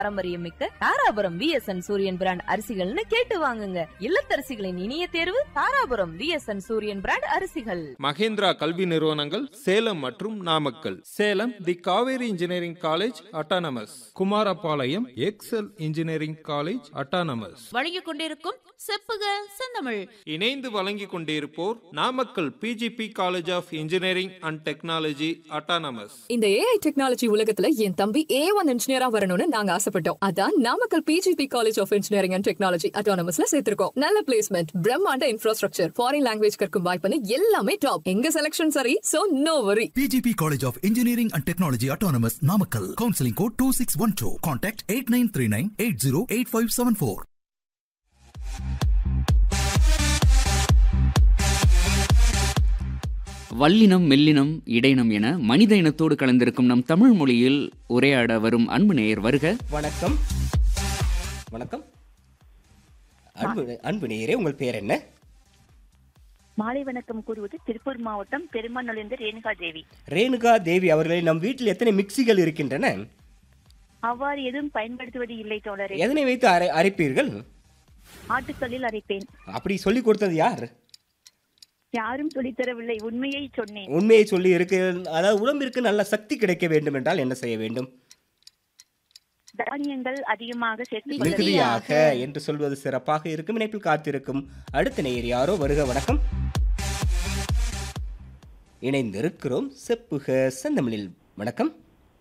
பாரம்பரியம் மிக்க Dharapuram VSN Suriyan brand அரிசிகள்னு கேட்டு வாங்குங்க இல்லத்தரசிகளின் இனிய தேர்வு தாராபுரம் விஎஸ்என் சூரியன் பிராண்ட் அரிசிகள் மகேந்திரா கல்வி நிறுவனங்கள் சேலம் மற்றும் Namakkal Salem the Kaveri engineering college autonomous Kumarapalayam Excel engineering college autonomous வழங்கிக் கொண்டிருக்கும் செப்புக செந்தமிழ் இணைந்து வழங்கிக் கொண்டிருப்போர் Namakkal PGP college of engineering and technology autonomous இந்த ஏஐ டெக்னாலஜி உலகத்துல என் தம்பி ஏ ஒன் இன்ஜினியரா வரணும்னு நாங்க ஆசைப்பட்டோம் அதான் Namakkal PGP college of engineering and technology அட்டானமஸ்ல சேர்த்திருக்கோம் நல்ல பிளேஸ்மெண்ட் பிரம்மாண்ட இன்ஃப்ராஸ்ட்ரக்சர் ஃபாரின் லாங்குவேஜ் கற்கும் வாய்ப்புன்னு எல்லாமே டாப் எங்க செலக்ஷன் சரி so no worry PGP College of Engineering and Technology Autonomous Namakkal. Counseling code 2612. Contact 8939 808574. வல்லினம் மெல்லினம் இடையினம் என மனித இனத்தோடு கலந்திருக்கும் நம் தமிழ் மொழியில் உரையாட வரும் அன்பு நேயர் வருக வணக்கம் வணக்கம் அன்பு அன்பு நேயரே உங்கள் பேர் என்ன மாலை வணக்கம் கூறுவது திருப்பூர் மாவட்டம் பெருமாநுழைந்த ரேணுகா தேவி ரேணுகா தேவி அவர்களே நம் வீட்டில் எத்தனை மிக்சிகள் இருக்கின்றன அவ்வாறு எதுவும் பயன்படுத்துவது இல்லை தோழரே எதனை வைத்து அரை அரைப்பீர்கள் ஆட்டுக்கல்லில் அரைப்பேன் அப்படி சொல்லி கொடுத்தது யார் யாரும் சொல்லித் தரவில்லை உண்மையை சொன்னேன் உண்மையை சொல்லி இருக்கு அதாவது உடம்பிற்கு நல்ல சக்தி கிடைக்க வேண்டும் என்றால் என்ன செய்ய வேண்டும் தானியங்கள் அதிகமாக சேர்த்துக் கொள்ள வேண்டும். மிகுதியாக என்று சொல்வது சிறப்பாக இருக்கும் இணைப்பில் காத்திருக்கும் அடுத்த நேயர் யாரோ வருக வணக்கம் இணைந்திருக்கிறோம் செப்புக செந்தமிழில் வணக்கம்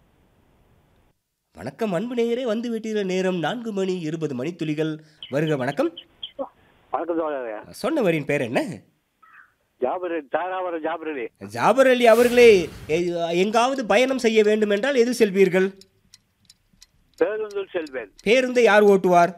வணக்கம் அன்பு நேயரே வந்து விட்டீர்கள் நேரம் நான்கு மணி இருபது மணி துளிகள் வருக வணக்கம் வணக்கம் தோழரே சொன்னவரின் பேர் என்ன ஜாபர் தாராவரம் ஜாபர் அலி ஜாபர் அலி அவர்களே எ- எங்காவது பயணம் செய்ய வேண்டும் என்றால் எது செல்வீர்கள் பேருந்தில் செல்வேன் பேருந்தை யார் ஓட்டுவார்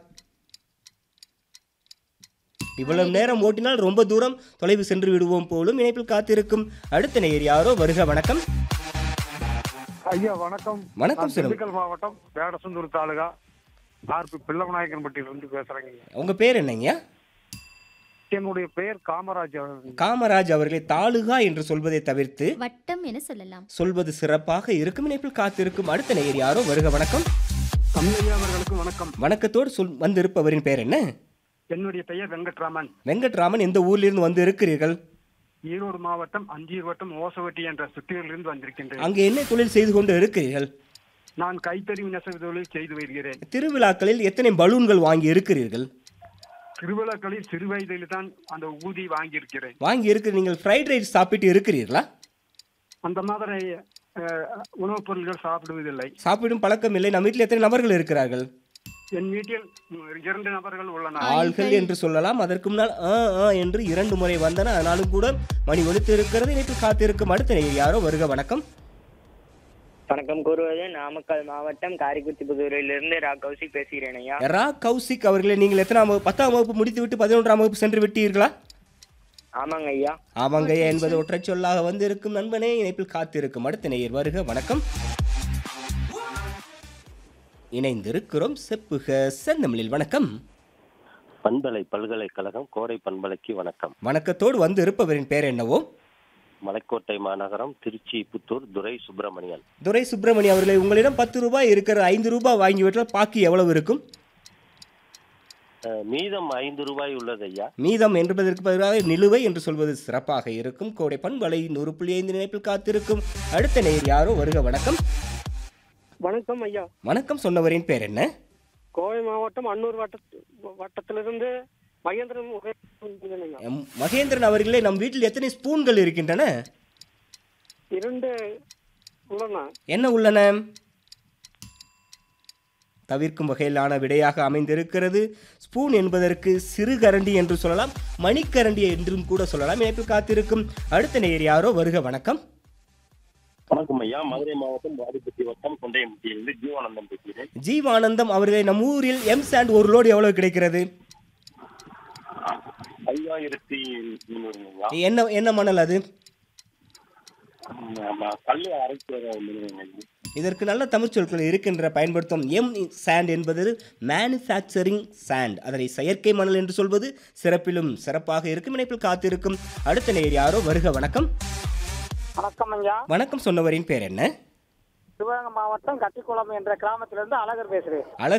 இவ்வளவு நேரம் ஓட்டினால் ரொம்ப தூரம் தொலைவு சென்று விடுவோம் போலும் இணைப்பில் காத்திருக்கும் அடுத்த நேயர் யாரோ வருக வணக்கம் ஐயா வணக்கம் வணக்கம் நான் சொல்லுங்க. திண்டுக்கல் மாவட்டம் வேடசந்தூர் தாலுகா ஆர்பி பிள்ளமநாயக்கன்பட்டியிலிருந்து பேசுறேங்க உங்க பேர் என்னங்க என்னுடைய பெயர் காமராஜ் அவர்கள். காமராஜ் அவர்களே தாலுகா என்று சொல்வதை தவிர்த்து வட்டம் என சொல்லலாம் சொல்வது சிறப்பாக இருக்கும் இணைப்பில் காத்திருக்கும் அடுத்த நேயர் யாரோ வருக வணக்கம் கம்மையா அவர்களுக்கு வணக்கம் வணக்கத்தோடு சொல் வந்திருப்பவரின் பேர் என்ன என்னுடைய பெயர் வெங்கட்ராமன் வெங்கட்ராமன் எந்த ஊரிலிருந்து வந்து இருக்கிறீர்கள் ஈரோடு மாவட்டம் அஞ்சீர் வட்டம் ஓசவட்டி என்ற சுற்றிலிருந்து வந்திருக்கின்றேன் அங்கு என்ன தொழில் செய்து கொண்டு இருக்கிறீர்கள் நான் கைத்தறி நெசவு தொழில் செய்து வருகிறேன் திருவிழாக்களில் எத்தனை பலூன்கள் வாங்கி இருக்கிறீர்கள் திருவிழாக்களில் சிறு வயதில் தான் அந்த ஊதி வாங்கியிருக்கிறேன் வாங்கி இருக்கிற நீங்கள் ஃப்ரைட் ரைஸ் சாப்பிட்டு இருக்கிறீர்களா அந்த மாதிரி அஹ், உணவுப் பொருட்கள் சாப்பிடுவதில்லை சாப்பிடும் பழக்கம் இல்லை நம்ம வீட்டில் எத்தனை நபர்கள் இருக்கிறார்கள் என் வீட்டில் ம், இரண்டு நபர்கள் உள்ளனர் ஆள்கள் என்று சொல்லலாம் அதற்கு முன்னால் ஆ ஆ என்று இரண்டு முறை வந்தன ஆனாலும் கூட மணி ஒலித்து இருக்கிறது இணைப்பு காத்திருக்கும் அடுத்த நேயர் யாரோ வருக வணக்கம் வணக்கம் கூறுவது நாமக்கல் மாவட்டம் காரைக்குடி புதூரிலிருந்து ரா கௌசிக் பேசுகிறேன் ஐயா ரா கௌசிக் அவர்களே நீங்கள் எத்தனாம் வகுப்பு பத்தாம் வகுப்பு முடித்துவிட்டு பதினொன்றாம் வகுப்பு சென்று விட்டீர்களா ஆமாங்க ஐயா ஆமாங்க என்பது ஒற்றைச் சொல்லாக வந்திருக்கும் நண்பனே இணைப்பில் காத்திருக்கும் அடுத்த நேயர் வருக வணக்கம் இணைந்திருக்கிறோம் செப்புக செந்தமிழில் வணக்கம் பண்பலை பல்கலைக்கழகம் கோடை பண்பலைக்கு வணக்கம் வணக்கத்தோடு வந்து இருப்பவரின் பேர் என்னவோ மலைக்கோட்டை மாநகரம் திருச்சி புத்தூர் துரை சுப்பிரமணியன் துரை சுப்பிரமணி அவர்களே உங்களிடம் பத்து ரூபாய் இருக்கிற ஐந்து ரூபாய் வாங்கிவிட்டால் பாக்கி எவ்வளவு இருக்கும் அஹ், மீதம் ஐந்து ரூபாய் உள்ளது ஐயா மீதம் என்பதற்கு பதிலாக நிலுவை என்று சொல்வது சிறப்பாக இருக்கும் கோடை பண்பலை நூறு புள்ளி ஐந்து நினைப்பில் காத்திருக்கும் அடுத்த நேயர் யாரோ வருக வணக்கம் வணக்கம் ஐயா வணக்கம் சொன்னவரின் பேர் என்ன கோவை மாவட்டம் அன்னூர் வட்ட வட்டத்திலிருந்து மகேந்திரன் ஐயா எம், மகேந்திரன் அவர்களே நம் வீட்டில் எத்தனை ஸ்பூன்கள் இருக்கின்றன இரண்டு உள்ளன என்ன உள்ளன தவிர்க்கும் வகையிலான விடையாக அமைந்திருக்கிறது ஸ்பூன் என்பதற்கு சிறு கரண்டி என்று சொல்லலாம் மணிக்கரண்டி என்றும் கூட சொல்லலாம் இணைப்பில் காத்திருக்கும் அடுத்த நேயர் யாரோ வருக வணக்கம் வணக்கம் ஐயா மதுரை மாவட்டம் வாடிப்பட்டி வட்டம் கொண்டையம்பட்டியிலிருந்து ஜீவானந்தம் பேசுகிறேன் ஜீவானந்தம் அவர்களே நம் ஊரில் எம் சாண்ட் ஒரு லோடு எவ்வளவு கிடைக்கிறது ஐயாயிரத்தி முந்நூறு ஐயா என்ன என்ன மணல் அது ஆமா, கல்லு அரைக்கிற மிளகுங்க ஐயா. இதற்கு நல்ல தமிழ் சொற்கள் இருக்கின்ற பயன்படுத்தும் எம் சாண்ட் என்பது மேனுஃபேக்சரிங் சாண்ட் அதனை செயற்கை மணல் என்று சொல்வது சிறப்பிலும் சிறப்பாக இருக்கும் இணைப்பில் காத்திருக்கும் அடுத்த நேயர் யாரோ வருக வணக்கம் வணக்கம் ஐயா வணக்கம் சொன்னவரின் பேர் என்ன சிவகங்கை மாவட்டம் கட்டிக்குளம் என்ற கிராமத்திலிருந்து அழகர் பேசுறேன் அழகு